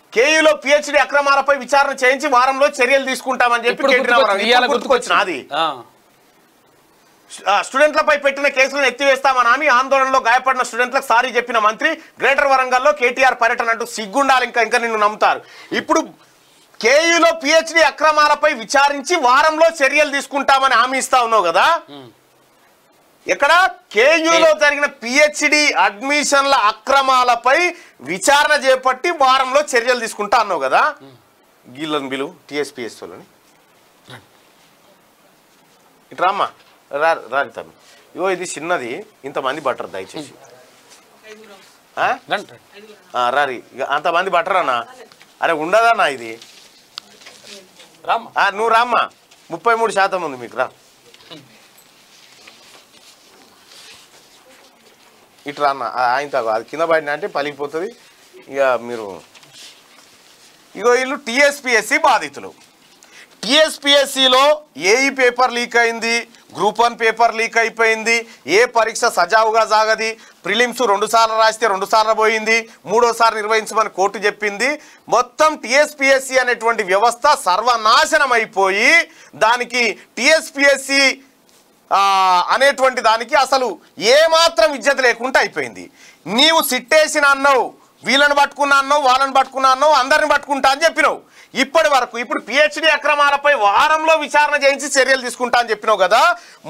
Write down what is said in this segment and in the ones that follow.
కేయూలో PhD అక్రమాలపై విచారణ చేయించి వారంలో చర్యలు తీసుకుంటామని చెప్పి ఇప్పుడు కేటీ గుర్తుకొచ్చింది, రామారావు ఇవాళ ఇప్పుడు గుర్తుకొచ్చిన అది ఆ. ఆ, స్టూడెంట్లపై పెట్టిన కేసులను ఎత్తివేస్తామని హామీ ఆందోళనలో గాయపడిన స్టూడెంట్లకు సారీ చెప్పిన మంత్రి గ్రేటర్ వరంగల్లో కేటీఆర్ పర్యటన అంటూ సిగ్గుండాలి ఇంకా ఇంకా నిన్ను నమ్ముతారు ఇప్పుడు కేయూలో పిహెచ్డి అక్రమాలపై విచారించి వారంలో చర్యలు తీసుకుంటామని హామీ ఇస్తా ఉన్నావు కదా ఇక్కడ కేయూలో జరిగిన పిహెచ్డి అడ్మిషన్ల అక్రమాలపై విచారణ చేపట్టి వారంలో చర్యలు తీసుకుంటా అన్నావు కదా గీళ్ళని బిలు టిఎస్పిఎస్ వాళ్ళని ఇటు రామ్మా రా రారి తమ్మి ఇగో ఇది చిన్నది ఇంతమంది బట్టరు దయచేసి ఆ? గంట ఆ, రారి ఇక అంతమంది బట్టరన్నా అరే ఉండదన్నా ఇది రామ్మా ఆ, నువ్వు రామ్మా ముప్పై మూడు శాతం ఉంది మీకు రా ఇటు రాన్న ఆయన తాగు అది కింద పడిన అంటే పలిగిపోతుంది ఇక మీరు ఇగో వీళ్ళు టిఎస్పిఎస్సి బాధితులు టిఎస్పిఎస్సిలో ఏఈ పేపర్ లీక్ అయింది గ్రూప్ వన్ పేపర్ లీక్ అయిపోయింది ఏ పరీక్ష సజావుగా సాగది ప్రిలిమ్స్ రెండు సార్లు రాస్తే రెండు సార్లు పోయింది మూడోసారి నిర్వహించమని కోర్టు చెప్పింది మొత్తం టిఎస్పిఎస్సి అనేటువంటి వ్యవస్థ సర్వనాశనం అయిపోయి దానికి టిఎస్పిఎస్సి అనేటువంటి దానికి అసలు ఏమాత్రం ఇజ్జత లేకుండా అయిపోయింది నీవు సిట్టేసిన అన్నావు వీళ్ళని పట్టుకున్నా అన్నావు వాళ్ళని పట్టుకున్నా అన్నావు అందరిని పట్టుకుంటా అని చెప్పినావు ఇప్పటి వరకు ఇప్పుడు పిహెచ్డి అక్రమాలపై వారంలో విచారణ చేయించి చర్యలు తీసుకుంటా అని చెప్పినావు కదా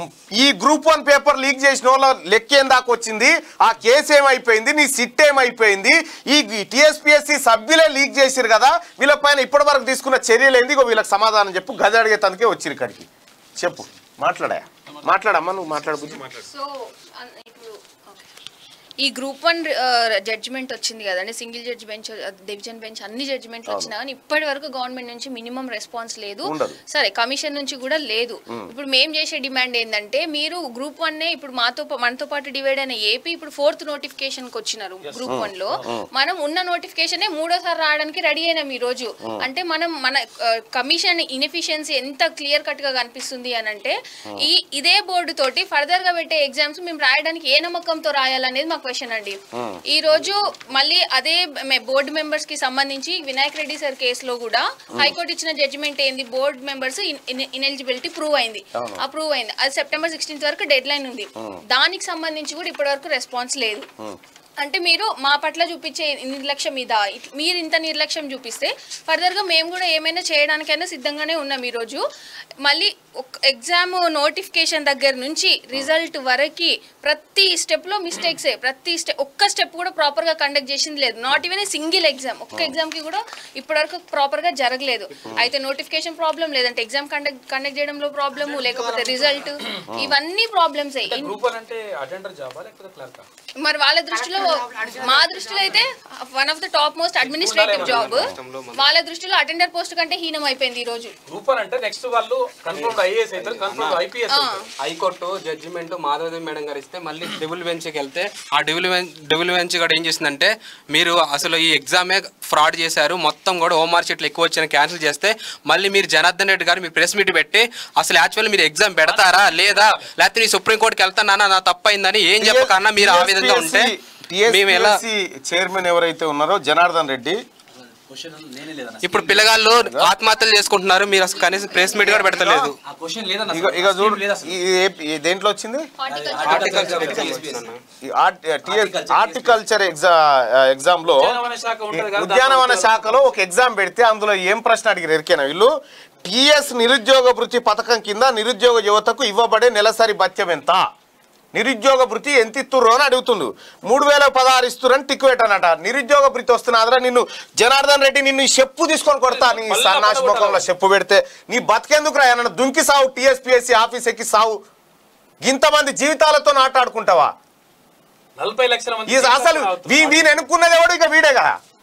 ఈ గ్రూప్ వన్ పేపర్ లీక్ చేసిన వాళ్ళ లెక్క ఏం దాకా వచ్చింది ఆ కేసు ఏమైపోయింది నీ సిట్ ఏమైపోయింది ఈ టిఎస్పిఎస్సి సభ్యులే లీక్ చేసిరు కదా వీళ్ళపైన ఇప్పటి వరకు తీసుకున్న చర్యలు ఏంది ఇగో వీళ్ళకి సమాధానం చెప్పు గది అడిగేతందుకే వచ్చిరు ఇక్కడికి చెప్పు మాట్లాడా మాట్లాడమ్మా నువ్వు మాట్లాడు బుద్ధి సో అన్- ఇప్పుడు ఓకే. ఈ గ్రూప్ వన్ జడ్జిమెంట్ వచ్చింది కదండి single judge bench division bench అన్ని జడ్జిమెంట్లు వచ్చినా కానీ ఇప్పటి వరకు గవర్నమెంట్ నుంచి మినిమం రెస్పాన్స్ లేదు ఉండదు. సరే కమిషన్ నుంచి కూడా లేదు ఇప్పుడు మేము చేసే డిమాండ్ ఏంటంటే మీరు గ్రూప్ వన్ ఇప్పుడు మాతో పా- మనతో పాటు డివైడ్ అయిన ఏపీ ఇప్పుడు ఫోర్త్ నోటిఫికేషన్ కి వచ్చినారు గ్రూప్ వన్ లో మనం ఉన్న నోటిఫికేషన్ మూడోసారి రావడానికి రెడీ అయినాం ఈ రోజు అంటే మనం మన కమిషన్ ఇన్ఎఫిషియన్సీ ఎంత క్లియర్ కట్ గా కనిపిస్తుంది అని అంటే ఈ ఇదే బోర్డు తోటి ఫర్దర్ గా పెట్టే ఎగ్జామ్స్ మేము రాయడానికి ఏ నమ్మకంతో రాయాలనేది మా క్వశ్చన్ అండి ఈ రోజు మళ్ళీ అదే బోర్డు మెంబర్స్ కి సంబంధించి వినాయక్ రెడ్డి సార్ కేసులో కూడా హైకోర్టు ఇచ్చిన జడ్జిమెంట్ ఏంది బోర్డు మెంబర్స్ ఇనెలిజిబిలిటీ ప్రూవ్ అయింది అప్రూవ్ అయింది అది సెప్టెంబర్ సిక్స్టీన్త్ వరకు డెడ్ లైన్ ఉంది దానికి సంబంధించి కూడా ఇప్పటి వరకు రెస్పాన్స్ లేదు అంటే మీరు మా పట్ల చూపించే నిర్లక్ష్యం మీద ఇట్- మీరు ఇంత నిర్లక్ష్యం చూపిస్తే ఫర్దర్గా మేము కూడా ఏమైనా చేయడానికైనా సిద్ధంగానే ఉన్నాం ఈరోజు మళ్ళీ ఒక ఎగ్జామ్ నోటిఫికేషన్ దగ్గర నుంచి రిజల్ట్ వరకు ప్రతి స్టెప్లో మిస్టేక్సే ప్రతి స్టెప్ ఒక్క స్టెప్ కూడా ప్రాపర్గా కండక్ట్ చేసింది లేదు not even a single exam ఒక్క ఎగ్జామ్కి కూడా ఇప్పటివరకు ప్రాపర్గా జరగలేదు అయితే నోటిఫికేషన్ ప్రాబ్లం లేదంటే ఎగ్జామ్ కండక్ట్ కండక్ట్ చేయడంలో ప్రాబ్లము లేకపోతే రిజల్ట్ ఇవన్నీ ప్రాబ్లమ్సే గ్రూప్ వన్ అంటే అటెండర్ జాబా లేకపోతే క్లర్కా మరి వాళ్ళ దృష్టిలో మా దృష్టిలో అయితే one of the top most administrative job వాళ్ళ దృష్టిలో అటెండర్ పోస్ట్ కంటే హీనం అయిపోయింది ఈ రోజు గ్రూప్ వన్ అంటే నెక్స్ట్ వాళ్ళు కన్ఫర్మ్ ఐఏఎస్ అవుతారు కన్ఫర్మ్ ఐపీఎస్ అవుతారు హైకోర్టు జడ్జిమెంట్ మాధవదేవి మేడం గారు ఇస్తే మళ్ళీ డెబుల్ బెంచ్కి వెళ్తే ఆ డెబుల్ బెంచ్ డెబుల్ బెంచ్ కూడా ఏం చేసిందంటే మీరు అసలు ఈ ఎగ్జామే ఫ్రాడ్ చేశారు మొత్తం కూడా హోమ్ మార్క్ షీట్లు ఎక్కువ వచ్చిన క్యాన్సిల్ చేస్తే మళ్ళీ మీరు జనార్దన్ రెడ్డి గారు మీ ప్రెస్ మీట్ పెట్టి అసలు యాక్చువల్లీ మీరు ఎగ్జామ్ పెడతారా లేదా లేకపోతే నీ సుప్రీంకోర్టుకి వెళ్తానా నా తప్పైందని ఏం చెప్పకన్నా మీరు ఆ విధంగా ఉంటే మేము ఎలా చైర్మన్ ఎవరైతే ఉన్నారో జనార్దన్ రెడ్డి క్వశ్చన్ నేనే లేదన్న ఇప్పుడు పిల్లగాళ్ళు ఆత్మహత్యలు చేసుకుంటున్నారు మీరు అసలు కనీసం ప్రెస్ మీట్ కూడా పెడతలేదు ఆ క్వశ్చన్ లేదన్న ఇక ఇక చూడు లేదు అసలు. ఈ- ఏ- ఈ దేంట్లో వచ్చింది హార్టికల్చర్ ఎగ్జామ్ ఈ ఆర్ట్- టిఎస్ హార్టికల్చర్ ఎగ్జా ఎగ్జామ్ లో ఉద్యానవన శాఖ ఉంటది కదా, ఉద్యానవన దాంట్లో శాఖలో ఒక ఎగ్జామ్ పెడితే అందులో ఏం ప్రశ్న అడిగారు ఎరికేనా వీళ్ళు టిఎస్ నిరుద్యోగ వృత్తి పథకం కింద నిరుద్యోగ యువతకు ఇవ్వబడే నెలసరి భత్యం ఎంత నిరుద్యోగ వృత్తి ఎంత ఇస్తుర్రు అని అడుగుతుండు మూడు వేల పదహారు ఇస్తురని టిక్ పెట్టానట నిరుద్యోగ వృత్తి వస్తున్నదిరా నిన్ను జనార్దన్ రెడ్డి నిన్ను ఈ చెప్పు తీసుకొని కొడతా నీ మళ్ళా సన్నాసి పడగొట్టాలి. ముఖంలో చెప్పు పెడితే నీ బతికేందుకు రా ఏమన్నా దుంకి సావు టీఎస్పీఎస్సీ ఆఫీస్ ఎక్కి సావు ఇంతమంది జీవితాలతో ఆటాడుకుంటావా నలభై లక్షల మంది ఈ అసలు వీ- వీని ఎన్నుకున్నది ఎవడు ఇక వీడేగా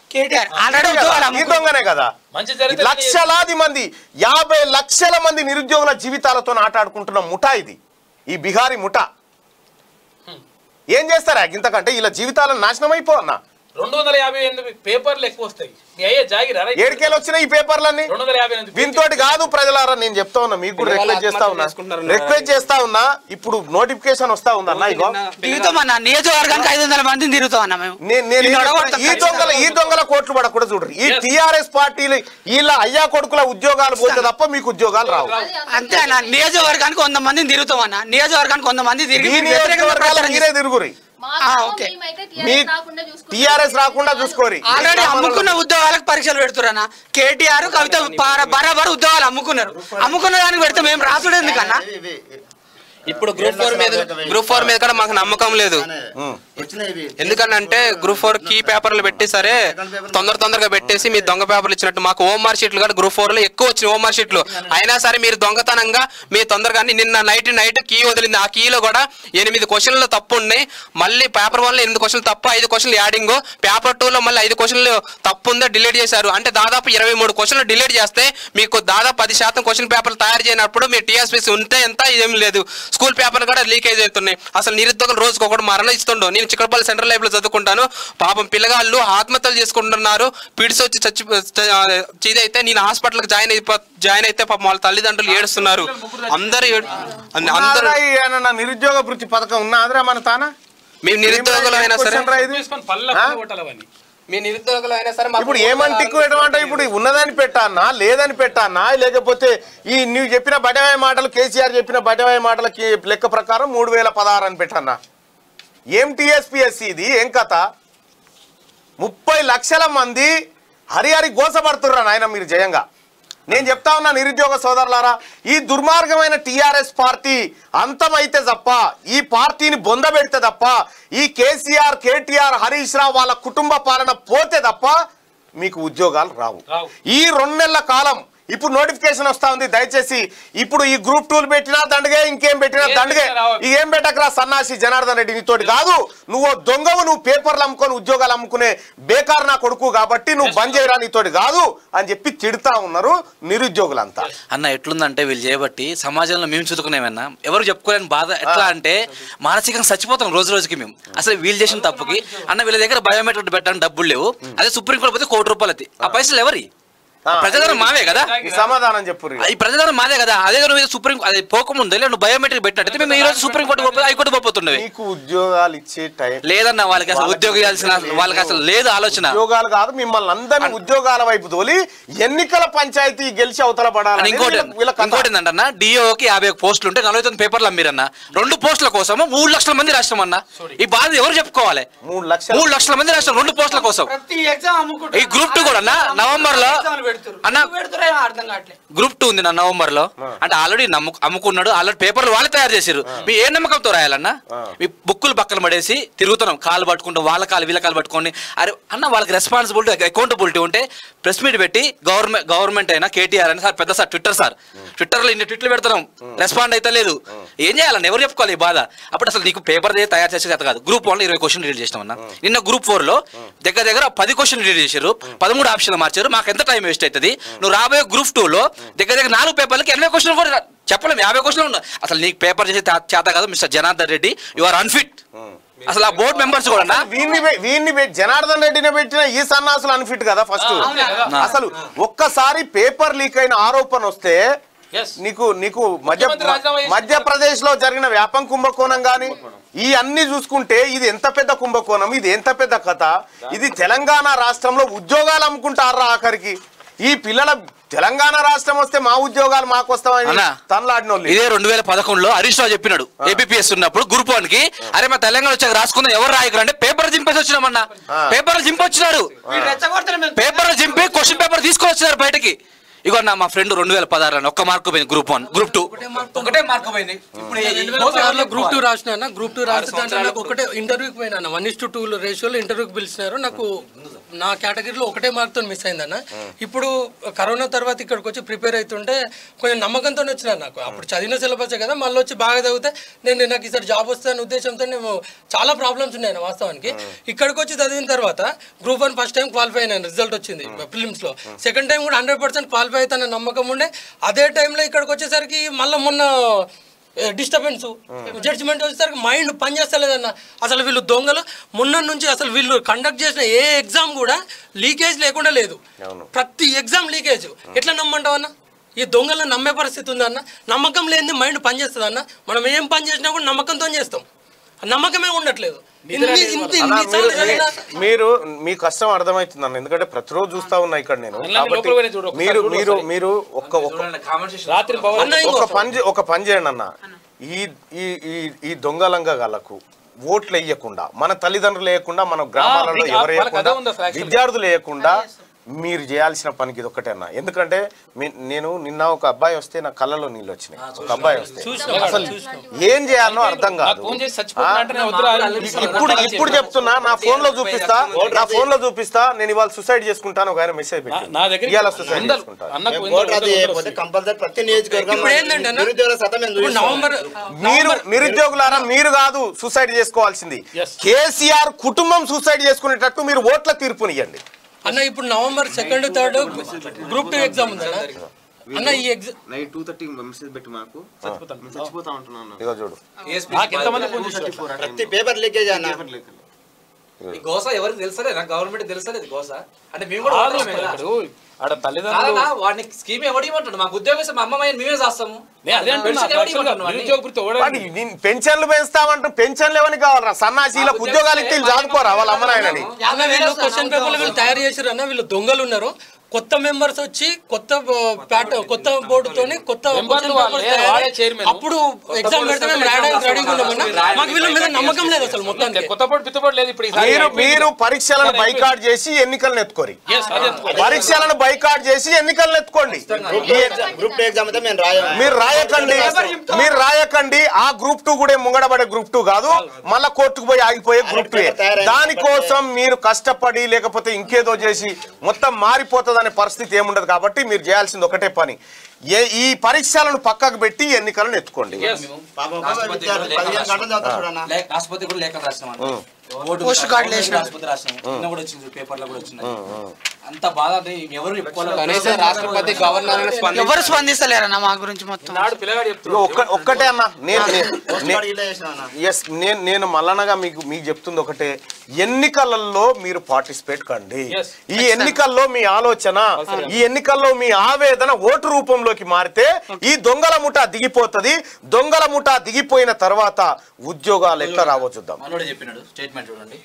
ఈ దొంగనే కదా మంచి జరిగితే లక్షలాది మంది యాభై లక్షల మంది నిరుద్యోగుల జీవితాలతో ఆటాడుకుంటున్న ముఠా ఇది ఈ బిహారీ ముఠా ఏం చేస్తారా ఇంతకంటే ఇలా జీవితాలను నాశనం అయిపోవన్నా రెండు వందల యాభై ఎనిమిది పేపర్లు ఎక్కువ వస్తాయి మీ అయ్యే జాగిరా రైట్? ఏడికేలు వచ్చినాయి ఈ పేపర్లన్నీ రెండు వందల యాభై ఎనిమిది దీంతోటి కాదు ప్రజలారా నేను చెప్తా ఉన్నా మీకు కూడా పిల్లలు రిక్వెస్ట్ చేస్తా ఉన్నా ఆత్మహత్య చేసుకుంటున్నారు. రిక్వెస్ట్ చేస్తా ఉన్నా ఇప్పుడు నోటిఫికేషన్ వస్తా ఉందన్న ఇగో తిరుగుతాం అన్న నియోజకవర్గానికి ఐదు వందల మందిని తిరుగుతాం అన్న మేము నేను నేను నిన్ను ఏం చెప్తున్నా, అడగొడతాం ఈ దొంగల ఈ దొంగల కోట్లు పడకూడదు చూడరు ఈ టిఆర్ఎస్ పార్టీలు వీళ్ళ అయ్యా కొడుకుల ఉద్యోగాలు పోతే తప్ప మీకు ఉద్యోగాలు రావు అంతే అన్న నియోజకవర్గానికి వంద మందిని తిరుగుతాం అన్న నియోజకవర్గానికి వంద మంది తిరిగి ఈ వ్యతిరేకంగా నియోజకవర్గాలు ప్రచారం మీరే తిరుగురి ఆ, ఓకే. మీ టిఆర్ఎస్ రాకుండా చూసుకోరి ఆల్రెడీ అమ్ముకున్న ఉద్యోగాలకు పరీక్షలు పెడుతురన్న కేటీఆర్ కవిత బార- బరాబర్ ఉద్యోగాలు అమ్ముకున్నారు అమ్ముకున్న దానికి పెడితే మేము రాసుడు ఎందుకన్నా ఇప్పుడు గ్రూప్ ఫోర్ మీద గ్రూప్ ఫోర్ మీద కూడా మాకు నమ్మకం లేదు ఎందుకనంటే గ్రూప్ ఫోర్ కీ పేపర్లు పెట్టి సరే తొందర తొందరగా పెట్టేసి మీ దొంగ పేపర్లు ఇచ్చినట్టు మాకు హోమ్ మార్క్ షీట్లు కూడా గ్రూప్ ఫోర్ లో ఎక్కువ వచ్చినాయి హోమ్ మార్క్ షీట్లు అయినా సరే మీరు దొంగతనంగా మీ తొందరగా నిన్న నైట్ నైట్ కీ వదిలింది ఆ కీలో కూడా ఎనిమిది క్వశ్చన్లు తప్పు ఉన్నాయి మళ్ళీ పేపర్ వన్ లో ఎనిమిది క్వశ్చన్లు తప్పు ఐదు క్వశ్చన్లు యాడింగ్ పేపర్ టూ లో మళ్ళీ ఐదు క్వశ్చన్లు తప్పు ఉందో డిలీట్ చేశారు అంటే దాదాపు ఇరవై మూడు క్వశ్చన్లు డిలీట్ చేస్తే మీకు దాదాపు పది శాతం క్వశ్చన్ పేపర్లు తయారు చేయనప్పుడు మీ టీఎస్పీసీ ఉంటే ఎంత ఇదేం లేదు స్కూల్ పేపర్లు కూడా లీకేజ్ అవుతున్నాయి అసలు నిరుద్యోగులు రోజుకు ఒకటి మరణ ఇస్తుండో నేను చిక్కడపల్లి సెంట్రల్ లైఫ్ లో చదువుకుంటాను పాపం పిల్లగాళ్ళు ఆత్మహత్యలు చేసుకుంటున్నారు పిడిసి వచ్చి చచ్చి ఇదైతే నేను హాస్పిటల్కి జాయిన్ అయిపో జాయిన్ అయితే పాపం వాళ్ళ తల్లిదండ్రులు ఏడుస్తున్నారు అందరూ ఏడు- అందరూ ఉన్నారా ఈ ఏమన్నా నిరుద్యోగ వృత్తి పథకం ఉన్నదిరా మన తానా మేము నిరుద్యోగులు అయినా సరే క్వశ్చన్ రా ఇది? తీసుకొని పళ్ళ ఆ? కొట్టాలి అవన్నీ మీ నిరుద్యోగులు అయినా సరే మాకు ఇప్పుడు ఏమంటే ఎటువంటి ఇప్పుడు ఉన్నదని పెట్టానా లేదని పెట్టానా లేకపోతే ఈ నువ్వు చెప్పిన బటవాయి మాటలు కేసీఆర్ చెప్పిన బటవాయి మాటలకి లెక్క ప్రకారం మూడు వేల పదహారు అని పెట్టానా ఏం టీఎస్పీఎస్సీ ఇది ఏం కథ ముప్పై లక్షల మంది హరిహరి గోసపడుతుర్రా నాయన మీరు జయంగా నేను చెప్తా ఉన్నా నిరుద్యోగ సోదరులారా ఈ దుర్మార్గమైన టీఆర్ఎస్ పార్టీ అంతమైతే తప్ప ఈ పార్టీని బొందబెడితే తప్ప ఈ కేసీఆర్ కేటీఆర్ హరీష్ రావు వాళ్ళ కుటుంబ పాలన పోతే తప్ప మీకు ఉద్యోగాలు రావు రావు. ఈ రెండు నెలల కాలం ఇప్పుడు నోటిఫికేషన్ వస్తా ఉంది దయచేసి ఇప్పుడు ఈ గ్రూప్ టూలు పెట్టినా దండగే ఇంకేం పెట్టినా ఏం దండగే పెట్టినా రావు. ఈ ఏం పెట్టకరా సన్నాసి జనార్దన్ రెడ్డి నీతోటి కాదు నువ్వు దొంగవు నువ్వు పేపర్లు అమ్ముకొని ఉద్యోగాలు అమ్ముకునే బేకార్ నా కొడుకు కాబట్టి నువ్వు బంద్ చేయరా నీతోటి కాదు అని చెప్పి తిడతా ఉన్నారు నిరుద్యోగులంతా అన్న ఎట్లుందంటే వీళ్ళు చేయబట్టి సమాజంలో మేము చదువుకునేమన్నా ఎవరు చెప్పుకోలేని బాధ ఎట్లా అంటే మానసికంగా చచ్చిపోతాం రోజు రోజుకి మేము అసలు వీళ్ళు చేసిన తప్పుకి అన్న వీళ్ళ దగ్గర బయోమెట్రిక్ పెట్టడానికి డబ్బులు లేవు అదే సుప్రీంకోర్టు పోతే కోటి రూపాయలు అది ఆ పైసలు ఎవరి ఆ. ప్రజాధనం మావే కదా ఈ సమాధానం చెప్పు ఈ ప్రజాధనం మాదే కదా అదే నువ్వు సుప్రీం అది పోకముందే నువ్వు బయోమెట్రిక్ పెట్టినట్టు మేము ఈ రోజు సుప్రీంకోర్టు పోతే హైకోర్టు పోతుండేవి నీకు ఉద్యోగాలు ఇచ్చే టైం లేదన్న వాళ్ళకి అసలు ఉద్యోగం ఇవ్వాల్సిన వాళ్ళకి అసలు లేదు ఆలోచన ఉద్యోగాలు కాదు మిమ్మల్ని అందరినీ ఉద్యోగాల వైపు తోలి ఎన్నికల పంచాయతీ గెలిచి అవతల అని పడాలని ఇంకోటి వీళ్ళ- వీళ్ళ కథ. ఇంకోటి ఏంటంటే డిఓకి యాభై ఒక పోస్టులు ఉంటే నలభై తొమ్మిది పేపర్లు అమ్మిరన్న రెండు పోస్టుల కోసం మూడు లక్షల మంది రాష్ట్రం అన్న ఈ బాధ ఎవరు చెప్పుకోవాలి మూడు లక్షలు మూడు లక్షల మంది రాష్ట్రం రెండు పోస్టుల కోసం ప్రతి ఎగ్జామ్ అమ్ముకుంటారు ఈ గ్రూప్ టూ కూడా అన్న నవంబర్ లో అన్న పెడుతురే అర్థం కావట్లేదు గ్రూప్ టూ ఉంది నా నవంబర్ లో అంటే ఆల్రెడీ నమ్ము అమ్ముకున్నాడు ఆల్రెడీ పేపర్లు వాళ్ళే తయారు చేశారు మీ ఏ నమ్మకంతో రాయాలన్న మీ బుక్కులు పక్కన పడేసి తిరుగుతున్నాం కాలు పట్టుకుంటాం వాళ్ళ కాలు వీళ్ళ కాలు పట్టుకొని అరే అన్న వాళ్ళకి రెస్పాన్సిబిలిటీ అకౌంటబిలిటీ ఉంటే ప్రెస్ మీట్ పెట్టి గవర్నమెంట్ గవర్నమెంట్ అయినా కేటీఆర్ అయినా సార్ పెద్ద సార్ ట్విట్టర్ సార్ ట్విట్టర్ లో ఇన్ని ట్విట్లు పెడుతున్నాం రెస్పాండ్ అయితే లేదు ఏం చేయాలన్న ఎవరు చెప్పుకోవాలి ఈ బాధ అప్పుడు అసలు నీకు పేపర్ తయారు చేసే కథ కాదు గ్రూప్ వన్ లో ఇరవై క్వశ్చన్ రీడ్ చేసినాం అన్న నిన్న గ్రూప్ ఫోర్ లో దగ్గర దగ్గర పది క్వశ్చన్ రీడ్ చేశారు పదమూడు ఆప్షన్లు మార్చారు మాకు ఎంత టైం వేస్ట్ అవుతుంది నువ్వు రాబోయే గ్రూప్ టూ లో దగ్గర దగ్గర నాలుగు పేపర్లకి ఎనభై క్వశ్చన్ కూడా రా- చెప్పలేము యాభై క్వశ్చన్ ఉన్నాయి అసలు నీకు పేపర్ చేసే తా- చేత కాదు mister Janardhan Reddy you are unfit అసలు ఆ బోర్డు మెంబర్స్ కూడా అన్న, వీన్ని పె- వీన్ని పె- జనార్దన్ రెడ్డిని పెట్టిన ఈ సన్నాసులు అన్ఫిట్ కదా ఫస్ట్ అసలు ఒక్కసారి పేపర్ లీక్ అయిన ఆరోపణ వస్తే Yes. నీకు నీకు మధ్య ముఖ్యమంత్రి రాజీనామా చేసి- మధ్యప్రదేశ్ లో జరిగిన వ్యాపం కుంభకోణం గాని ఈ అన్ని చూసుకుంటే ఇది ఎంత పెద్ద కుంభకోణం ఇది ఎంత పెద్ద కథ ఇది తెలంగాణ రాష్ట్రంలో ఉద్యోగాలు అమ్ముకుంటారా ఆఖరికి ఈ పిల్లల తెలంగాణ రాష్ట్రం వస్తే మా ఉద్యోగాలు మాకు వస్తామని అన్నా, తనలాడినోళ్ళు ఇదే రెండు వేల పదకొండులో హరీష్ రావు చెప్పినాడు ఏపీఎస్ ఉన్నప్పుడు గ్రూప్ వన్ కి అరే మా తెలంగాణ వచ్చాక రాసుకుందాం ఎవరు రాయకరు అంటే పేపర్ చింపేసి వచ్చినామన్న పేపర్లు చింపొచ్చినారు వీళ్ళు రెచ్చగొడతారు మేము పేపర్లు చింపి క్వశ్చన్ పేపర్ తీసుకొచ్చినారు బయటకి ఇగో నా మా ఫ్రెండ్ రెండు వేల పదహారు అని ఒక్క మార్కు పోయింది గ్రూప్ వన్ గ్రూప్ టూ ఒకటే మార్కు పోయింది ఇప్పుడు ఈ- ఈ పదహారులో గ్రూప్ టూ రాసిన గ్రూప్ టూ రాసిన దాంట్లో నాకు ఒకటే ఇంటర్వ్యూకి పోయినా వన్ ఇస్ టు టూ రేషియోలో ఇంటర్వ్యూకి పిలిచినారు నాకు నా కేటగిరీలో ఒకటే మార్క్తో మిస్ అయిందన్న ఇప్పుడు కరోనా తర్వాత ఇక్కడికి వచ్చి ప్రిపేర్ అవుతుంటే కొంచెం నమ్మకంతో వచ్చినాను నాకు అప్పుడు చదివిన సిలబస్ కదా మళ్ళీ వచ్చి బాగా చదివితే నేను నాకు ఈసారి జాబ్ వస్తాను ఉద్దేశంతో నేను చాలా ప్రాబ్లమ్స్ ఉన్నాయి వాస్తవానికి ఇక్కడికి వచ్చి చదివిన తర్వాత group one first time qualify అయినాను రిజల్ట్ వచ్చింది ఫిలిమ్స్ లో సెకండ్ టైం కూడా హండ్రెడ్ పర్సెంట్ క్వాలిఫై అవుతాన నమ్మకం ఉండే అదే టైంలో ఇక్కడికి వచ్చేసరికి మళ్ళీ మొన్న డిస్టర్బెన్స్ జడ్జిమెంట్ వచ్చేసరికి మైండ్ పనిచేస్తలేదన్న అసలు వీళ్ళు దొంగలు మొన్న నుంచి అసలు వీళ్ళు కండక్ట్ చేసిన ఏ ఎగ్జామ్ కూడా లీకేజ్ లేకుండా లేదు ప్రతి ఎగ్జామ్ లీకేజ్ ఎట్లా నమ్మంటావు అన్న ఈ దొంగలను నమ్మే పరిస్థితి ఉందన్న నమ్మకం లేనిది మైండ్ పనిచేస్తుంది అన్న మనం ఏం పని చేసినా కూడా నమ్మకంతో చేస్తాం ఆ నమ్మకమే ఉండట్లేదు ఇన్ని ఇంత అన్నా, ఇన్నిసార్లు మీరు- చదివినా మీరు మీ కష్టం అర్థమవుతుంది అన్న ఎందుకంటే ప్రతిరోజు చూస్తా ఉన్నా ఇక్కడ నేను అన్నా, కాబట్టి లోపలికి పోయి చూడు, ఒకసారి మీరు చూడు మీరు ఒకసారి. మీరు ఒక్క ఒక్క రాత్రి పవర్ అన్న ఇంకో ఒక పని చే- ఒక పని చేయండి అన్న ఈ ఈ ఈ ఈ దొంగలంగా గలకు ఓట్లు వేయకుండా మన తల్లిదండ్రులు వేయకుండా మన గ్రామాలలో మీకు ఆ- ఎవరు వాళ్ళకి అదే ఉంది వేయకుండా అసలు actually. విద్యార్థులు వేయకుండా మీరు చేయాల్సిన పనికి ఇది ఒకటే అన్న ఎందుకంటే మీ- నేను నిన్న ఒక అబ్బాయి వస్తే నా కళ్ళలో నీళ్ళు వచ్చినాయి ఒక అబ్బాయి వస్తే అసలు ఏం చేయాలో అర్థం కాదు ఫోన్ చేసి చచ్చిపోతున్నా అంటే నేను వద్దురా అని ఇప్పుడు ఇప్పుడు చెప్తున్నా నా ఫోన్ లో చూపిస్తా నా ఫోన్ లో చూపిస్తా నేను ఇవాళ సూసైడ్ చేసుకుంటాను ఒక ఆయన మెసేజ్ నా- పెట్టి నా దగ్గర ఇవాళ సూసైడ్ వందలు చేసుకుంటాను అన్నకు మేము వందలు ఓటు రద్దు వందలు చేయకపోతే కంపల్సరీ ప్రతి నియోజకవర్గం ఇప్పుడు ఏంటంటే అన్న, నిరుద్యోగుల శాతం మేము ఇప్పుడు చూపిస్తాం. నవంబర్ మీరు నిరుద్యోగులారా మీరు కాదు సూసైడ్ చేసుకోవాల్సింది Yes. కేసీఆర్ కుటుంబం సూసైడ్ చేసుకునేటట్టు మీరు ఓట్ల తీర్పునియండి అన్న ఇప్పుడు November second third group two exam ఉంది అన్న అన్న ఈ exam night two thirty message పెట్టి మాకు మేము చచ్చిపోతా ఉంటున్నాను ఇగో చూడు నాకు ఎంతమంది ఫోన్ చేశారు ప్రతి పేపర్ లీకేజ్ అన్న ఈ గోస ఎవరికి తెలుసలే నాకు గవర్నమెంట్ తెలుసలేదు ఈ గోస అంటే మేము కూడా కాదు ఓటర్లమే కదా. ఇప్పుడు ఆడ తల్లిదండ్రులు కాదన్నా, వాడిని స్కీమ్ ఎవడు ఇవ్వమంటాడు మాకు ఉద్యోగం ఇస్తే మా అమ్మమ్మ మేమే చేస్తాము నేను అదే అంటున్నా, పెన్షన్ ఎవడు actually గా ఇవ్వమంటున్నావు అని? నిరుద్యోగ వృత్తి ఎవడు వాడి నేను పెన్షన్లు పెంచుతామంటారు పెన్షన్లు ఎవరికి కావాలరా సన్నాసీలకు ఉద్యోగాలు ఇస్తే వీళ్ళు చదువుకోరా వాళ్ళ అమ్మనాయనని అన్న వీళ్ళు క్వశ్చన్ పేపర్లు వీళ్ళు తయారు చేసారు అన్న వీళ్ళు దొంగలు ఉన్నారు కొత్త మెంబర్స్ వచ్చి కొత్త ప్యాట కొత్త బోర్డుతోని కొత్త Member క్వశ్చన్ వాళ్ళే, పేపర్స్ తయారు వాడే chairman. అప్పుడు ఎగ్జామ్ పెడితే మేము రాయడానికి రెడీగా ఉన్నామన్నా మాకు వీళ్ళ మీద నమ్మకం లేదు అసలు మొత్తం కొత్త పోటీ పిత్తపోటీ లేదు ఇప్పుడు ఈసారి మీరు అయిపోయింది. మీరు పరీక్షలను బైకాట్ చేసి ఎన్నికలను ఎత్తుకోరి Yes, అదే ఎత్తుకోవాలి. పరీక్షలను బైకాట్ చేసి ఎన్నికలను ఎత్తుకోండి ఈ గ్రూప్ టూ ఎగ్జామ్ అయితే మేము రాయం మీరు రాయకండి మీరు రాయకండి ఆ గ్రూప్ టూ కూడా ముంగడబడే గ్రూప్ టూ కాదు మళ్ళా కోర్టుకు పోయి ఆగిపోయే గ్రూప్ టూ దానికోసం మీరు కష్టపడి లేకపోతే ఇంకేదో చేసి మొత్తం మారిపోతుంది అనే పరిస్థితి ఏముండదు కాబట్టి మీరు చేయాల్సింది ఒకటే పని ఏ ఈ పరీక్షలను పక్కకు పెట్టి ఎన్నికలను ఎత్తుకోండి పాపం ఒక విద్యార్థి పదిహేను గంటలు చదువుతాడు చూడన్న లే- రాష్ట్రపతి కూడా లేఖలు రాసినాం ఓటు పోస్ట్ కార్డులు వేసినాం. రాష్ట్రపతి రాసినాం నిన్న కూడా వచ్చింది పేపర్లో కూడా వచ్చింది అంత బాధ అంటే ఎవరు చెప్పుకోవాలి కనీసం రాష్ట్రపతి గవర్నర్ అయినా స్పందించాలి. ఎవరు స్పందిస్తలేరన్న మా గురించి మొత్తం నాడు పిల్లగాడు ఇగో చెప్తున్నాడు ఒక్క ఒక్కటే అన్న నేను పోస్ట్ నే- కార్డు ఇట్లా చేసినాం అన్న ఎస్ నేను నేను మల్లనగా మీకు మీకు చెప్తుంది ఒకటే ఎన్నికలలో మీరు పార్టిసిపేట్ కండి Yes. ఈ ఎన్నికల్లో మీ ఆలోచన ఈ ఎన్నికల్లో మీ ఆవేదన ఓటు రూపంలోకి మారితే ఈ దొంగల ముఠా దిగిపోతుంది దొంగల ముఠా దిగిపోయిన తర్వాత ఉద్యోగాలు ఎట్లా రావో చూద్దాం మనోడే చెప్పినాడు స్టేట్మెంట్ చూడండి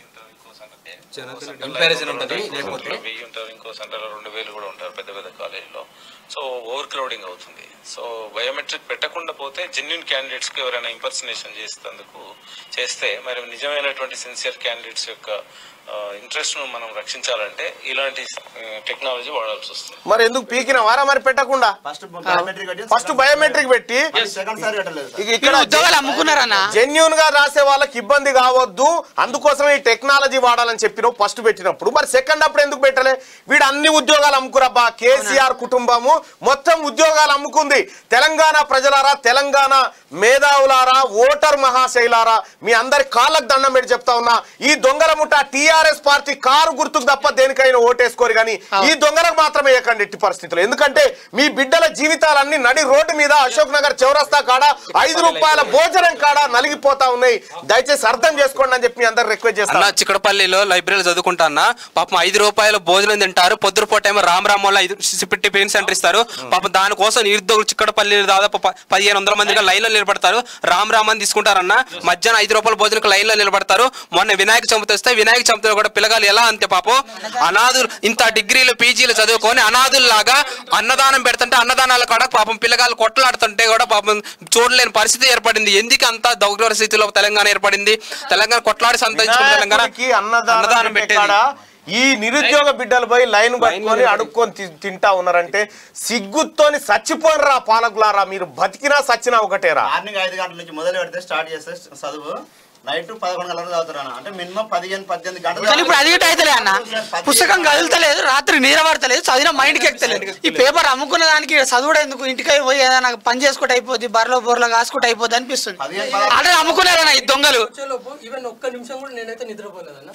కంపారిజన్ ఉంటుంది లేకపోతే వెయ్యి ఉంటారు ఇంకో సెంటర్లో రెండు వేలు కూడా ఉంటారు పెద్ద పెద్ద కాలేజీలో సో ఓవర్ క్రౌడింగ్ అవుతుంది సో బయోమెట్రిక్ పెట్టకుండా పోతే జెన్యున్ క్యాండిడేట్స్కి ఎవరైనా ఇంపర్సనేషన్ చేసేందుకు చేస్తే మరి నిజమైనటువంటి సిన్సియర్ క్యాండిడేట్స్ యొక్క ఇంట్రెస్ట్ ను మనం రక్షించాలంటే ఇలాంటి టెక్నాలజీ వాడాల్సి వస్తుంది మరి ఎందుకు పీకిన వారా మరి పెట్టకుండా ఫస్ట్ బయోమెట్రిక్ పెట్టి ఫస్ట్ బయోమెట్రిక్ పెట్టి సెకండ్ సారి కట్టలేదు సార్ ఇక ఇక్కడ ఇక్కడ ఉద్యోగాలు అమ్ముకున్నారన్న జెన్యున్ గా రాసే వాళ్ళకి ఇబ్బంది కావద్దు అందుకోసం ఈ టెక్నాలజీ వాడాలని చెప్పినావు ఫస్ట్ పెట్టినప్పుడు మరి సెకండ్ అప్పుడు ఎందుకు పెట్టలే వీడు అన్ని ఉద్యోగాలు అమ్ముకురబ్బా కేసీఆర్ కుటుంబము మొత్తం ఉద్యోగాలు అమ్ముకుంది తెలంగాణ ప్రజలారా తెలంగాణ మేధావులారా ఓటర్ మహాశైలారా మీ అందరి కాళ్ళకు దండం పెట్టి చెప్తా ఉన్నా ఈ దొంగల ముఠ టీఆర్ఎస్ పార్టీ కారు గుర్తుకు తప్ప దేనికైనా ఓటేసుకోరు కానీ ఈ దొంగలకు మాత్రమే వేయకండి ఎట్టి పరిస్థితులు ఎందుకంటే మీ బిడ్డల జీవితాలన్నీ నడి రోడ్డు మీద అశోక్ నగర్ చౌరస్తా కాడ ఐదు రూపాయల భోజనం కాడ నలిగిపోతా ఉన్నాయి దయచేసి అర్థం చేసుకోండి అని చెప్పి మీ అందరు రిక్వెస్ట్ అన్న చేస్తాను చిక్కడపల్లిలో లైబ్రరీలో చదువుకుంటా అన్న పాపం ఐదు రూపాయల భోజనం తింటారు పొద్దుపూట ఏమో రామ్ రామ్ వల్ల ఐదు సిపిట్టి పెయిన్ సెంటర్ ఇస్తారు పాపం దానికోసం నిరుద్యోగులు చిక్కడపల్లి దాదాపు ప- పదిహేను వందల మందిగా లైన్ లో నిలబడతారు రామ్ రామ్ అని తీసుకుంటారన్న మధ్యాహ్నం ఐదు రూపాయల భోజనం లైన్ లో నిలబడతారు మొన్న వినాయక చవితి వస్తే వినాయక చవితిలో కూడా పిల్లగాలు ఎలా అంతే పాపం అనాథులు ఇంత డిగ్రీలు పీజీలు చదువుకొని అనాథుల్లాగా అన్నదానం పెడుతుంటే అన్నదానాల కూడా పాపం పిల్లగాలు కొట్టలాడుతుంటే కూడా పాపం చూడలేని పరిస్థితి ఏర్పడింది ఎందుకు అంత దౌర్భ్య స్థితిలో తెలంగాణ ఏర్పడింది తెలంగాణ కొట్లాడి సంతరించుకున్న తెలంగాణ వినాయకుడికి అన్నదానం పెట్టే కాడ ఈ నిరుద్యోగ బిడ్డలు పోయి లైన్ పట్టుకొని అడుక్కొని తి- తింటా ఉన్నారంటే సిగ్గుతోని చచ్చిపోనరా పాలకులారా మీరు బతికినా సచ్చినా ఒకటేరా మార్నింగ్ ఐదు గంటల నుంచి మొదలు పెడితే స్టార్ట్ చేస్తే చదువు నైట్ పదకొండు గంటల వరకు చదువుతారు అన్న అంటే మినిమం పదిహేను పద్దెనిమిది గంటలు కానీ ఇప్పుడు అది అయితలే అన్న పుస్తకం కదులుతలేదు రాత్రి నీరబడతలేదు చదివిన మైండ్కి ఎక్కలేదు ఈ పేపర్ అమ్ముకున్న దానికి చదువుడు ఎందుకు ఇంటికి పోయి ఏదైనా పని చేసుకుంటే అయిపోద్ది బర్లో బోర్లో కాసుకుంటే అయిపోద్ది అనిపిస్తుంది ఆల్రెడీ అమ్ముకున్నారన్న ఈ దొంగలు వచ్చేలోపు ఈవెన్ ఒక్క నిమిషం కూడా నేనైతే నిద్రపోలేదన్న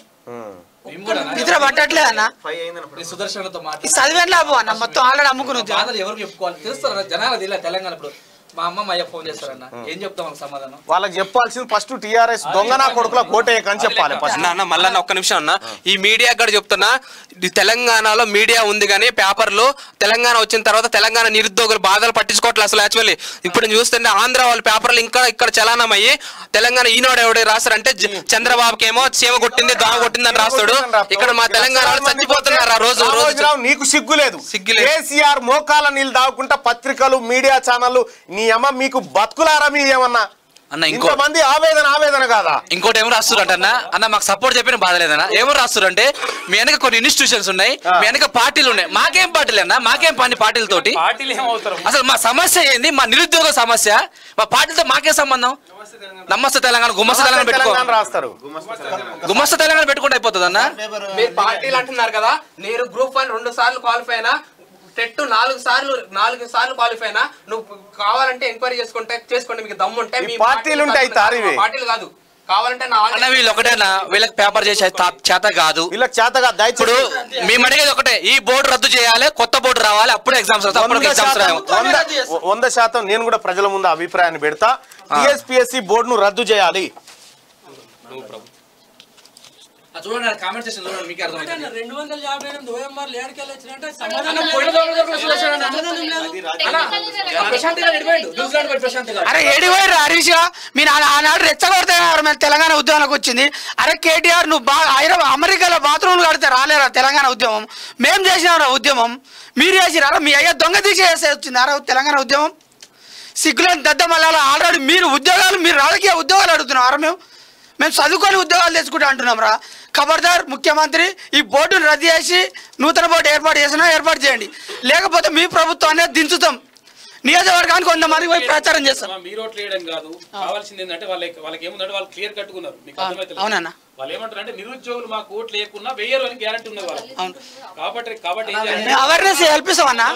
నిద్ర పట్టట్లేదు అన్న ఈ సుదర్శనతో ఈ మాట్లాడి చదివేం లాభం అన్న మొత్తం ఆల్రెడీ అమ్ముకున్న ఉద్యోగం బాధలు ఎవరికి చెప్పుకోవాలి తెలుస్తారు జనాలు ఇలా తెలంగాణ ఇప్పుడు మా అమ్మ మా అయ్య ఫోన్ చేస్తారన్న ఏం చెప్తాం వాళ్ళకి సమాధానం వాళ్ళకి చెప్పాల్సింది ఫస్ట్ టిఆర్ఎస్ దొంగ నా కొడుకుల కోటేయకని చెప్పాలి ఫస్ట్ అన్న అన్న మళ్ళీ ఒక్క నిమిషం అన్న ఈ మీడియా కూడా చెప్తున్నా ఈ తెలంగాణలో మీడియా ఉంది కానీ పేపర్లు తెలంగాణ వచ్చిన తర్వాత తెలంగాణ నిరుద్యోగులు బాధలు పట్టించుకోవట్లేదు అసలు యాక్చువల్లీ ఇప్పుడు నేను చూస్తుంటే ఆంధ్ర వాళ్ళ పేపర్లు ఇంకా ఇక్కడ చలానం అయ్యి తెలంగాణ ఈనాడు ఎవడే రాస్తారంటే జ- చంద్రబాబుకి ఏమో చీమ కొట్టింది దోమ కొట్టింది అని రాస్తాడు ఇక్కడ మా తెలంగాణ వాళ్ళు చచ్చిపోతున్నారు ఆ రోజు రోజు రామోజీరావు, నీకు సిగ్గు లేదు సిగ్గు లేదు. కేసీఆర్ మోకాల నీళ్ళు దాక్కుంటా పత్రికలు మీడియా ఛానళ్ళు నీ అమ్మ మీకు బతుకులారా మీ ఏమన్నా అన్న ఇంకో ఇంతమంది ఆవేదన ఆవేదన కాదా ఇంకోటి ఏమో రాస్తున్నారు అన్న అన్న మాకు సపోర్ట్ చెప్పిన బాధ లేదన్న ఏమో రాస్తున్నారు అంటే మీ వెనక కొన్ని ఇన్స్టిట్యూషన్స్ ఉన్నాయి మీ వెనక పార్టీలు ఉన్నాయి మాకేం పార్టీలు అన్న మాకేం పని పార్టీలతోటి పార్టీలు ఏమవుతారు అసలు మా సమస్య ఏంది మా నిరుద్యోగ సమస్య మా పార్టీలతో మాకే సంబంధం నమస్తే తెలంగాణ గుమ్మస్త తెలంగాణ పెట్టుకో తెలంగాణ రాస్తారు గుమ్మస్త తెలంగాణ పెట్టుకుంటే అయిపోతుంది అన్న మీరు పార్టీలు అంటున్నారు కదా నేను గ్రూప్ వన్ రెండు సార్లు క్వాలిఫై అయినా టెట్ నాలుగు సార్లు నాలుగు సార్లు క్వాలిఫై అయినా నువ్వు కావాలంటే ఎంక్వైరీ చేసుకుంటే చేసుకోండి మీకు దమ్ము ఉంటే ఈ పార్టీలు ఉంటాయి, తారివి. పార్టీలు కాదు కావాలంటే నా అన్న వీళ్ళు ఒకటేనా వీళ్ళకి పేపర్ చేసే తా- చేత కాదు వీళ్ళకి చేతగా ఇప్పుడు దయచేసి మేము అడిగేది ఒకటే ఈ బోర్డు రద్దు చేయాలి కొత్త బోర్డు రావాలి అప్పుడు ఎగ్జామ్స్ వస్తాయి అప్పుడు వంద ఎగ్జామ్స్ శాతం రావు వంద- వంద శాతం నేను కూడా ప్రజల ముందు అభిప్రాయాన్ని పెడతా టిఎస్పిఎస్సి బోర్డును రద్దు చేయాలి చూడండి కామెంట్ సెక్షన్ చూడండి మీకు అర్థమైంది రెండు వందల యాభై ఎనిమిది ఓఎంఆర్ ఏడుకెళ్ళి వచ్చినట్టే అరే ఏడిపోయారు హరీష్ గా మీరు ఆ- ఆనాడు రెచ్చగొడితే మేము తెలంగాణ ఉద్యమానికి వచ్చింది అరే కేటీఆర్ నువ్వు బా హైదరాబాద్ అమెరికాలో బాత్రూమ్లు కడితే రాలేరా తెలంగాణ ఉద్యమం మేము చేసినారా ఉద్యమం మీరు చేసినారా మీ అయ్యా దొంగ తీసి చేసే వచ్చింది అరే తెలంగాణ ఉద్యమం సిగ్గులేని దద్దమల్లాల ఆల్రెడీ మీరు ఉద్యోగాలు మీరు రాజకీయ ఉద్యోగాలు అడుగుతున్నారా మేము మేము చదువుకొని ఉద్యోగాలు తెచ్చుకుంటా అంటున్నాం రా ఖబర్దార్ ముఖ్యమంత్రి ఈ బోర్డును రద్దు చేసి నూతన బోర్డు ఏర్పాటు చేసినా ఏర్పాటు చేయండి లేకపోతే మీ ప్రభుత్వాన్ని దించుతాం నియోజకవర్గానికి కొంతమంది పోయి ప్రచారం చేస్తాం మా మీరు ఓట్లు వేయడం కాదు కావాల్సింది ఏంటంటే వాళ్ళకి వాళ్ళకి ఏముందంటే వాళ్ళు క్లియర్ కట్టుకున్నారు మీకు అర్థమవుతుంది అవునన్నా వాళ్ళు ఏమంటారు అంటే నిరుద్యోగులు మాకు ఓట్లు లేకున్నా వేయరు అని గ్యారంటీ ఉన్నది వాళ్ళు అవును కాబట్టి కాబట్టి ఏం చేయాలి? మేము అవేర్నెస్ కల్పిస్తాం అన్న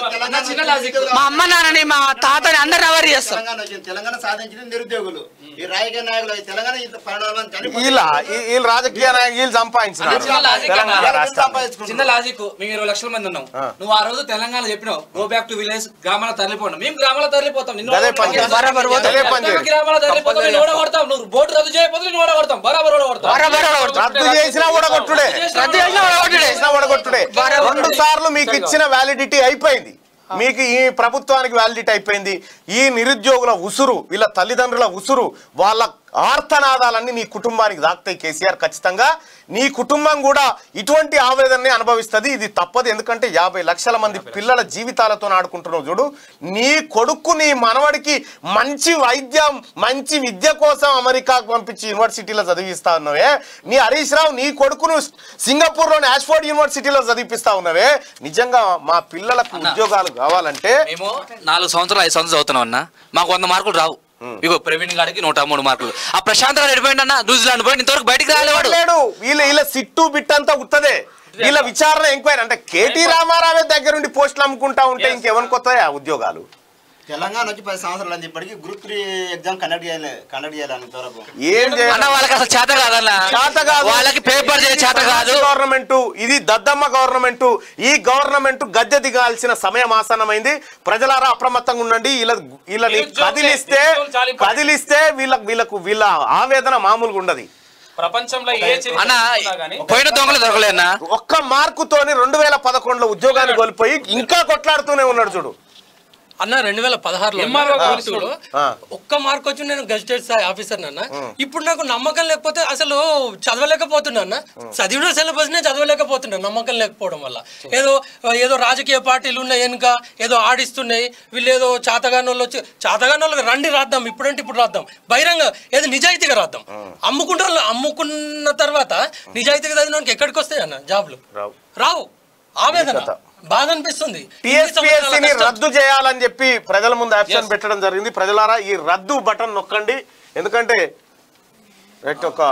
మా అమ్మ నాన్నని మా తాతని అందరిని అవేర్ చేస్తాం తెలంగాణ వచ్చింది తెలంగాణ సాధించిన నిరుద్యోగులు ఈ రాజకీయ నాయకులు ఈ తెలంగాణ ఇంత పన్నెండు మంది చనిపోతే వీళ్ళ ఈ- వీళ్ళు రాజకీయ నాయకులు వీళ్ళు సంపాదించినారు చిన్న లాజిక్ అన్న. తెలంగాణ వీళ్ళు రాష్ట్రాన్ని. సంపాదించుకుంటారు. చిన్న లాజిక్ మేము ఇరవై లక్షల మంది ఉన్నాం నువ్వు ఆ రోజు తెలంగాణ చెప్పినావు గో బ్యాక్ టు విలేజ్ గ్రామాల తరలిపోండి మేము గ్రామాల తరలిపోతాం నిన్ను అదే పని చేస్తాం. బరాబర్ పోతాం. అదే పని చేస్తాం. గ్రామాల తరలిపోతాం నిన్ను ఓడగొడతాం నువ్వు బోర్డు రద్దు చేయకపోతే నిన్ను ఓడగొడతాం బరాబర్ ఓడగొడతాం బరాబర్ ఓడగొడతాం. రద్దు చేసినా ఓడగొట్టుడే రద్దు చేసినా ఓడగొట్టుడే. చేసినా ఓడగొట్టుడే రెండు సార్లు మీకు ఇచ్చిన వ్యాలిడిటీ అయిపోయింది మీకు ఈ ప్రభుత్వానికి వ్యాలిడిటీ అయిపోయింది ఈ నిరుద్యోగుల ఉసురు వీళ్ళ తల్లిదండ్రుల ఉసురు వాళ్ళ ఆర్తనాదాలన్నీ నీ కుటుంబానికి దాక్తాయి కేసీఆర్ ఖచ్చితంగా నీ కుటుంబం కూడా ఇటువంటి ఆవేదనని అనుభవిస్తుంది ఇది తప్పదు ఎందుకంటే యాభై లక్షల మంది పిల్లల జీవితాలతో ఆడుకుంటున్నావు చూడు నీ కొడుకు నీ మనవడికి మంచి వైద్యం మంచి విద్య కోసం అమెరికాకు పంపించి యూనివర్సిటీలో చదివిస్తా ఉన్నావే నీ హరీష్ రావు నీ కొడుకును సింగపూర్లోని ఆక్స్ఫోర్డ్ యూనివర్సిటీలో చదివిపిస్తా ఉన్నావే నిజంగా మా పిల్లలకు ఉద్యోగాలు కావాలంటే మేము నాలుగు సంవత్సరాలు ఐదు సంవత్సరాలు అవుతున్నాం అన్న మాకు వంద మార్కులు రావు ఇగో ప్రవీణ్ గారికి నూట మూడు మార్కులు ఆ ప్రశాంత్ గారు ఎడిపోయింది అన్న న్యూజిలాండ్ పోయి ఇంతవరకు బయటికి రాలేవాడు లేడు వీళ్ళ వీళ్ళ సిట్టు బిట్ అంతా ఉత్తదే వీళ్ళ విచారణ ఎంక్వైరీ అంటే కేటీ రామారావే దగ్గరుండి పోస్టులు అమ్ముకుంటా ఉంటే ఇంకెవరికి వస్తాయి ఆ ఉద్యోగాలు తెలంగాణ వచ్చి పది సంవత్సరాలు అయింది ఇప్పటికీ గ్రూప్ త్రీ ఎగ్జామ్ కండక్ట్ చేయాలి కండక్ట్ చేయాలని ఇంతవరకు ఏం అన్న చేయాలి వాళ్ళకి అసలు చేత కాదన్న చేత కాదు వాళ్ళకి పేపర్ చేసే చేత కాదు గవర్నమెంట్ ఇది దద్దమ్మ గవర్నమెంట్ ఈ గవర్నమెంట్ గద్దె దిగాల్సిన సమయం ఆసన్నమైంది ప్రజలారా అప్రమత్తంగా ఉండండి వీళ్ళ వీళ్ళని నిరుద్యోగులే- కదిలిస్తే నిరుద్యోగులు చాలా important. కదిలిస్తే వీళ్ళ వీళ్ళకు వీళ్ళ ఆవేదన మామూలుగా ఉండదు ప్రపంచంలో ఏ చరిత్ర అన్న చూసినా గానీ పోయిన దొంగలు దొరకలే అన్న ఒక్క మార్కుతోని రెండు వేల పదకొండులో ఉద్యోగాన్ని కోల్పోయి ఇంకా కొట్లాడుతూనే ఉన్నాడు చూడు అన్న రెండు వేల పదహారులో ఎంఆర్ఓ పోలీసులో ఆ. ఒక్క మార్క్ వచ్చి నేను గెజిటెడ్ స్థాయి ఆఫీసర్ అన్న ఇప్పుడు నాకు నమ్మకం లేకపోతే అసలు చదవలేకపోతున్నా అన్న చదివిన సిలబస్ నే చదవలేకపోతున్నా నమ్మకం లేకపోవడం వల్ల ఏదో ఏదో రాజకీయ పార్టీలు ఉన్నాయి వెనుక ఏదో ఆడిస్తున్నాయి వీళ్ళు ఏదో చాతగాని వాళ్ళు వచ్చి చాతగాని వాళ్ళకి రండి రాద్దాం ఇప్పుడంటే ఇప్పుడు రాద్దాం బహిరంగ ఏదో నిజాయితీగా రాద్దాం అమ్ముకుంటే వాళ్ళు అమ్ముకున్న తర్వాత నిజాయితీగా చదివిన ఎక్కడికి వస్తాయి అన్న జాబ్లు రావు. రావు ఆవేదన కథ. బాధ అనిపిస్తుంది ఇన్ని టిఎస్పిఎస్సిని సంవత్సరాల కష్టం. రద్దు చేయాలని చెప్పి ప్రజల ముందు ఆప్షన్ పెట్టడం జరిగింది ప్రజలారా ఈ రద్దు బటన్ నొక్కండి ఎందుకంటే రైట్ ఒక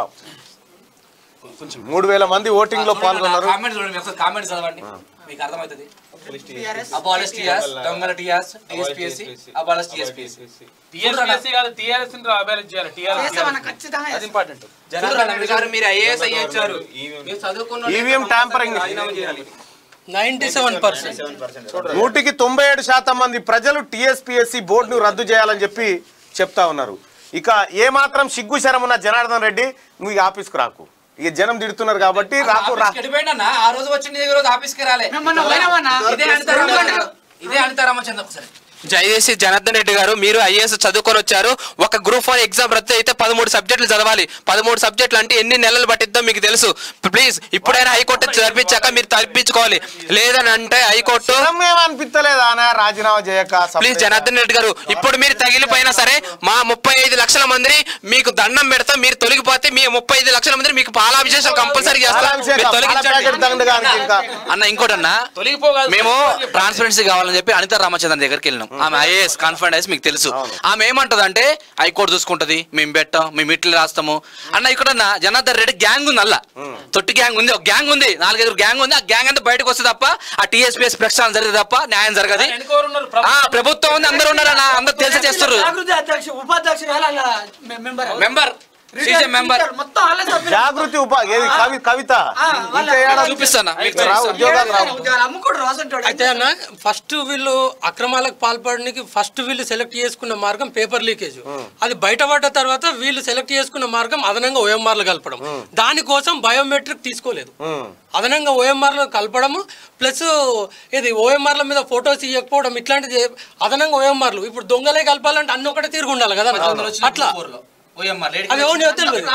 మూడు వేల మంది ఓటింగ్ లో పాల్గొన్నారు కామెంట్ చూడండి ఒకసారి కామెంట్ చదవండి మీకు అర్థమవుతుంది అబాలిష్ టియాస్ దొంగల టియాస్ టీఎస్పీఎస్సీ అబాలిష్ టీఎస్పీఎస్సీ టీఆర్ఎస్ కాదు టీఆర్ఎస్ అబాలెన్స్ చేయాలి టీఆర్ఎస్ ఖచ్చితంగా అది ఇంపార్టెంట్ జనార్దన్ రెడ్డి గారు మీరు ఐఏఎస్ అయ్యి వచ్చారు మీరు చదువుకున్న ఈవీఎం ట్యాంపరింగ్ రాజీనామా చేయాలి ninety seven percent seven percent నూటికి తొంభై ఏడు శాతం మంది ప్రజలు టీఎస్పీఎస్సీ బోర్డును రద్దు చేయాలని చెప్పి చెప్తా ఉన్నారు ఇక ఏ మాత్రం సిగ్గు శరం ఉన్న జనార్దన్ రెడ్డి నువ్వు ఈ ఆఫీస్కు రాకు ఇక జనం తిడుతున్నారు కాబట్టి రాకు రా ఎడిపోయిందన్న ఆ రోజు వచ్చి నీ రోజు ఆఫీస్కి రాలే మొన్న పోయినామన్నా? ఇదే అనితా రామచంద్ర ఇదే అనితా రామచంద్ర ఒకసారి జయదేశి జనార్దన్ రెడ్డి గారు మీరు ఐఏఎస్ చదువుకొని వచ్చారు ఒక గ్రూప్ వన్ ఎగ్జామ్ రద్దు అయితే పదమూడు సబ్జెక్టులు చదవాలి పదమూడు సబ్జెక్టులు అంటే ఎన్ని నెలలు పట్టిద్దో మీకు తెలుసు ప్లీజ్ ఇప్పుడైనా హైకోర్టు జరిపించాక మీరు తప్పించుకోవాలి లేదని అంటే హైకోర్టు శరం ఏమనిపిస్తలేదా అన్న రాజీనామా చేయక ప్లీజ్ జనార్దన్ రెడ్డి గారు ఇప్పుడు మీరు తగిలిపోయినా సరే మా ముప్పై ఐదు లక్షల మందిని మీకు దండం పెడతాం మీరు తొలగిపోతే మీ ముప్పై ఐదు లక్షల మందిని మీకు పాలాభిషేకం కంపల్సరీ చేస్తాం పాలాభిషేకం, మీరు పాల ప్యాకెట్ దండ గారికి ఇంకా. తొలగించండి అన్న ఇంకోటన్నా తొలగిపోగాదు మేము ట్రాన్స్పరెన్సీ కావాలని చెప్పి అనిత రామచంద్రన్ దగ్గరికి వెళ్ళినాం ఆమె ఐఏఎస్ కాన్ఫిడెంట్ ఐఎస్ మీకు తెలుసు ఆమె ఏమంటది అంటే హైకోర్టు చూసుకుంటది మేము పెట్టాం మేము ఇట్లు రాస్తాము అన్న ఇక్కడ జనార్దన్ రెడ్డి గ్యాంగ్ ఉంది అలా తొట్టి గ్యాంగ్ ఉంది ఒక గ్యాంగ్ ఉంది నాలుగైదు గ్యాంగ్ ఉంది ఆ గ్యాంగ్ అంతా బయటకు వస్తే తప్ప ఆ టీఎస్పీఎస్ ప్రక్షాళన జరిగింది తప్ప న్యాయం జరగదు వెనకవరు ఉన్నారు ఆ ప్రభుత్వం ఉంది అందరూ ఉన్నారన్న అందరు తెలిసి చేస్తారు జాగృతి అధ్యక్ష ఉపాధ్యక్షుడు వాళ్ళ అలా మె- మెంబర్ మెంబర్ సీజన్ మెంబర్ మొత్తం వాళ్ళే సభ్యులు. జాగృతి ఉప ఏది కవి కవిత ఆ, వాళ్ళ- ఇంకా ఏడా చూపిస్తానా మీకు రావు, ఉద్యోగాలు రావు ఉద్యోగాలు అమ్ముకోడు రాసంటాడు అయితే అన్న ఫస్ట్ వీళ్ళు అక్రమాలకు పాల్పడడానికి ఫస్ట్ వీళ్ళు సెలెక్ట్ చేసుకున్న మార్గం పేపర్ లీకేజ్ అది బయటపడ్డ తర్వాత వీళ్ళు సెలెక్ట్ చేసుకున్న మార్గం అదనంగా ఓఎంఆర్లు కలపడం దానికోసం బయోమెట్రిక్ తీసుకోలేదు అదనంగా ఓఎంఆర్లు కలపడము ప్లస్ ఇది ఓఎంఆర్ల మీద ఫొటోస్ ఇవ్వకపోవడం ఇట్లాంటిది చే- అదనంగా ఓఎంఆర్లు ఇప్పుడు దొంగలే కలపాలంటే అన్ని ఒకటే తిరిగి ఉండాలి కదా అట్లా అది ఎవరు తెలియదు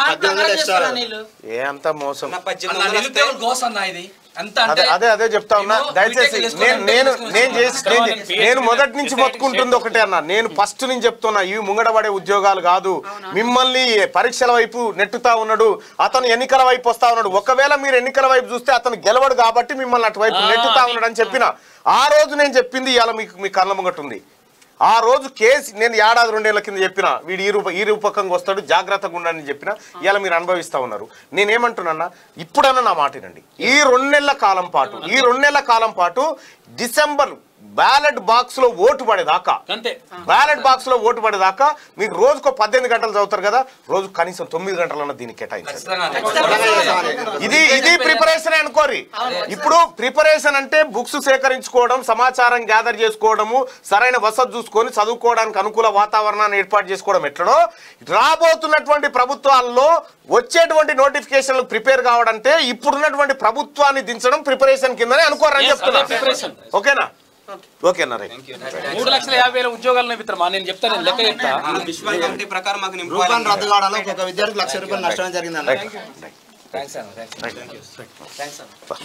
ఏ అంత మోసం గోసన్న ఇది అంత అదే అంటే అదే అదే చెప్తా ఉన్నా మేము దయచేసి బీటెక్ నేను నేను నేను చేసి నేను చే- PhD నేను మొదటి నుంచి మొత్తుకుంటుంది ఒకటే అన్న నేను ఫస్ట్ నుంచి చెప్తున్నా ఇవి ముంగడబడే ఉద్యోగాలు కాదు మిమ్మల్ని పరీక్షల వైపు నెట్టుతా ఉన్నాడు అతను ఎన్నికల వైపు వస్తా ఉన్నాడు ఒకవేళ మీరు ఎన్నికల వైపు చూస్తే అతను గెలవడు కాబట్టి మిమ్మల్ని అటువైపు నెట్టుతా ఉన్నాడు అని చెప్పిన ఆ రోజు నేను చెప్పింది ఇవాళ మీకు మీ కళ్ళ ముంగట ఉంది ఆ రోజు కేసు నేను ఏడాది రెండేళ్ల కింద చెప్పిన వీడు ఈ రూప ఈ రూపకంగా వస్తాడు జాగ్రత్తగా ఉండని చెప్పిన ఇలా మీరు అనుభవిస్తా ఉన్నారు నేనేమంటున్నా ఇప్పుడన్నా నా మాట వినండి ఈ రెండు నెలల కాలం పాటు ఈ రెండు నెలల కాలం పాటు డిసెంబర్ బ్యాలెట్ బాక్స్ లో ఓటు పడేదాకా అంతే బ్యాలెట్ బాక్స్ లో ఓటు పడేదాకా మీకు రోజుకో పద్దెనిమిది గంటలు చదువుతారు కదా రోజు కనీసం తొమ్మిది గంటలన్నా దీనికి కేటాయించాలి ఇది ఇది ప్రిపరేషన్ అనుకోరి ఇప్పుడు ప్రిపరేషన్ అంటే బుక్స్ సేకరించుకోవడం సమాచారం గ్యాదర్ చేసుకోవడము సరైన వసతి చూసుకొని చదువుకోవడానికి అనుకూల వాతావరణాన్ని ఏర్పాటు చేసుకోవడం ఎట్లనో రాబోతున్నటువంటి ప్రభుత్వాల్లో వచ్చేటువంటి నోటిఫికేషన్లు ప్రిపేర్ కావడంటే ఇప్పుడున్నటువంటి ప్రభుత్వాన్ని దించడం ప్రిపరేషన్ కిందనే అనుకోరని చెప్తున్నా preparation. ఓకేనా ఓకేనా రైట్ మూడు లక్షల యాభై వేల ఉద్యోగాలు మిత్రమా నేను చెప్తాను నేను లెక్క చెప్తా విశ్వ కమిటీ ప్రకారం మాకు రూపాయలు రద్దు కావడంలో ఒక్కొక్క విద్యార్థికి లక్ష రూపాయలు నష్టం జరిగింది అన్న థ్యాంక్స్ అన్న థ్యాంక్స్ అన్న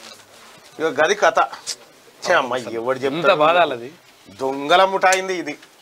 ఇక గది కథ ఛే అమ్మ ఎవడు ఇంత చెప్తాడు బాధాలది దొంగల ముఠాయింది ఇది